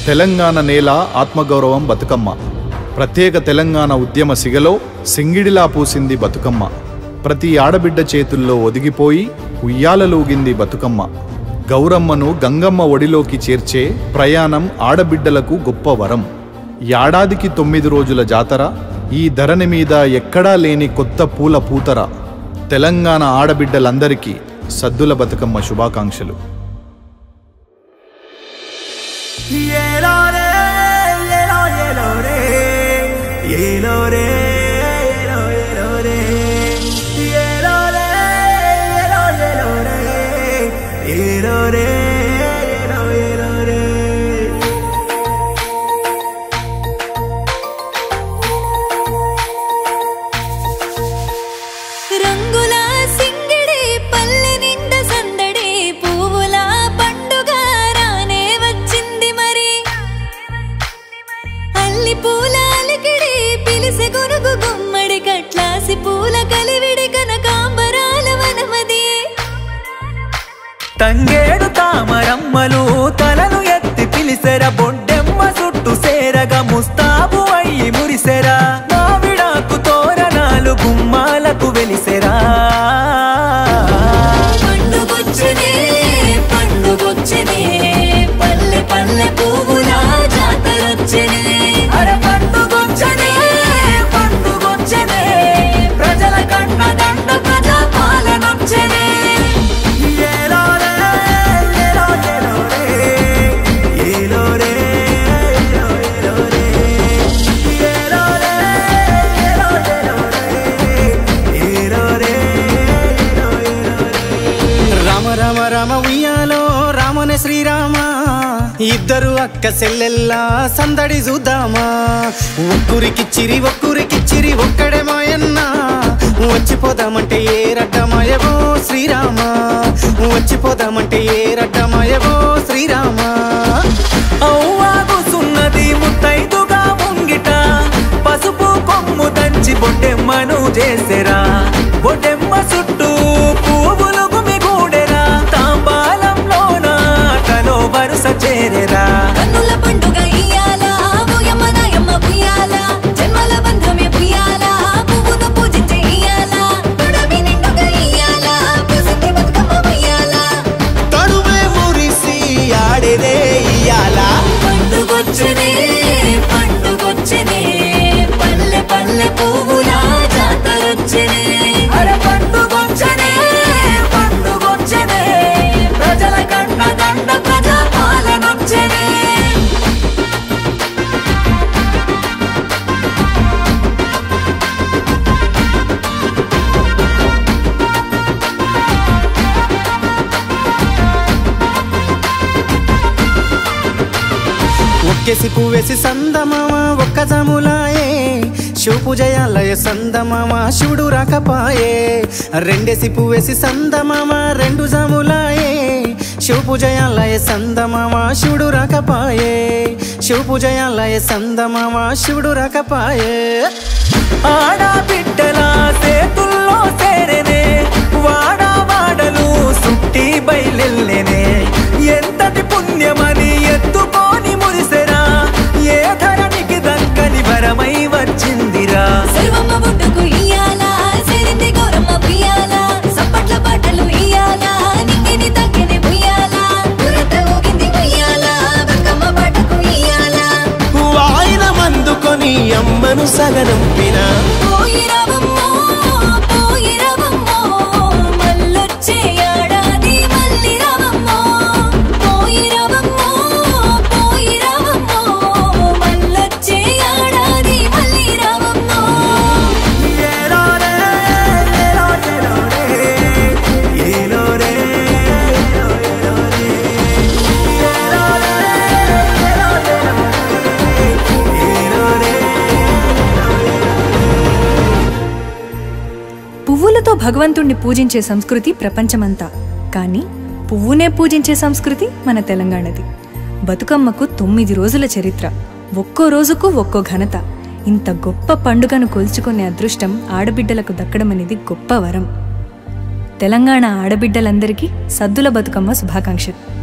తెలంగాణ నేల ఆత్మగౌరవం బతుకమ్మ ప్రత్యేక తెలంగాణ ఉద్యమ సిగలో సింగిడిలా పూసింది బతుకమ్మ ప్రతి ఆడబిడ్డ చేతుల్లో ఒదిగిపోయి ఉయ్యాలలూగింది బతుకమ్మ గౌరమ్మను గంగమ్మ ఒడిలోకి చేర్చే ప్రయాణం ఆడబిడ్డలకు గొప్ప వరం ఏడాదికి తొమ్మిది రోజుల జాతర ఈ ధరణి మీద ఎక్కడా లేని కొత్త పూల పూతర తెలంగాణ ఆడబిడ్డలందరికీ సద్దుల బతుకమ్మ శుభాకాంక్షలు ఏలో రే ఏలో ఏలో రే ఏలో రే ఏలో ఏలో రే ఏలో రే ఏలో ఏలో రే ఏలో రే ఏలో ఏలో రే రంగుల సింగిడి పల్లె నిండ సందడి పువ్వుల పండుగ రానే వచ్చింది మరి అల్లి పూల అలికిడి పిలిసె గునుగు గుమ్మడి కట్లాసి పూల కలివిడి కనకాంబరాల వనమది తంగేడు తామరమ్మలు తలను ఎత్తి పిలిసెర బొడ్డెమ్మ చుట్టూ సేరగా ముస్తాబు అయ్యి మురిసెరా మావిడాకు తోరణాలు గుమ్మాలకు వెలిసెరా పండుగొచ్చనే పండుగొచ్చనే పల్లె పల్లె పువ్వుల జాతరొచ్చనే అరే పండుగొచ్చనే పండుగొచ్చనే ప్రజల కన్న దండ ప్రజా పాలనొచ్చనే ఏలో రే ఏలో ఏలో రే ఏలో రే ఏలో ఏలో రే ఏలో రే ఏలో ఏలో రే ఏలో రే ఏలో ఏలో రే రామ రామ రామ ఉయ్యాలో రామనే శ్రీరామ ఇద్దరు అక్క సెల్లెల్లా సందడి చూద్దామా ఒక్కరికిచ్చిరి ఒక్కరికిచ్చిరి ఒక్కడే మాయన్న వచ్చిపోదామంటే ఏ రడ్డమయవో శ్రీరామ వచ్చిపోదామంటే ఏ రడ్డమయవో శ్రీరామ అవ్వాగుసున్నది ముత్తైదుగా ముంగిట పసుపు కొమ్ము దంచి బొడ్డెమ్మను చేసెరా బొడ్డెమ్మ చుట్టూ పువ్వులు గుమిగూడెరా తాంబాలంలోన తలో వరుస చేరెరా కన్నుల పండుగ ఇయ్యాల ఓయమ్మ నాయమ్మ ఉయ్యాల జన్మల బంధమే ఉయ్యాల పువ్వును పూజించే ఇయ్యాల తొడమి నిండుగా ఇయ్యాల పూసింది బతుకమ్మ ఉయ్యాల తడువే మురిసి ఆడేదే ఇయ్యాల పండుగొచ్చనే పండుగొచ్చనే పల్లె పల్లె పువ్వుల జాతరొచ్చనే అరే పండుగొచ్చనే పండుగొచ్చనే ప్రజల కన్న దండ ప్రజా పాలనొచ్చనే ఒక్కేసి పువ్వేసి సందమామ ఒక్క జములాయే శివపు జయాలయ సందమామ శివుడు రాకపాయే రెండేసి పువ్వేసి సందమామ రెండు జములాయే శివపు జయాలయ సందమామ శివుడు రాకపాయే శివపు జయాలయ సందమామ శివుడు రాకపాయే ఆడబిడ్డల సేతుల్లో సేరెనే వాడా వాడలు సుట్టి బయలెల్లెనే ఎంతటి పుణ్యమని ఎత్తుకొని మురిసెరా ఏ ధరణికి దక్కని వరమై వచ్చిందిరా సర్వమ్మ బొట్టుకు ఇయ్యాల సేరింది గౌరమ్మ ఉయ్యాల సప్పట్ల పాటలు ఇయ్యాల నింగిని తగ్గిని ఉయ్యాల పురత ఊగింది ఉయ్యాల బతుకమ్మ పాటకు ఇయ్యాల వాయిన మందుకొని అమ్మను సగనంపిన పోయి రవమ్మో పోయి రవమ్మో మల్లొచ్చే ఏడాది మల్లి రవమ్మో పోయి రవమ్మో పోయి రవమ్మో మల్లొచ్చే ఏడాది మల్లి రవమ్మో ఏలో రే, ఏలో ఏలో రే, ఏలో రే, ఏలో ఏలో రే. ఏలో రే, ఏలో ఏలో రే, ఏలో రే, పువ్వులతో భగవంతుణ్ణి పూజించే సంస్కృతి ప్రపంచమంతా కానీ పువ్వునే పూజించే సంస్కృతి మన తెలంగాణది బతుకమ్మకు తొమ్మిది రోజుల చరిత్ర ఒక్కో రోజుకు ఒక్కో ఘనత ఇంత గొప్ప పండుగను కొల్చుకునే అదృష్టం ఆడబిడ్డలకు దక్కడం అనేది గొప్ప వరం తెలంగాణ ఆడబిడ్డలందరికీ సద్దుల బతుకమ్మ శుభాకాంక్షలు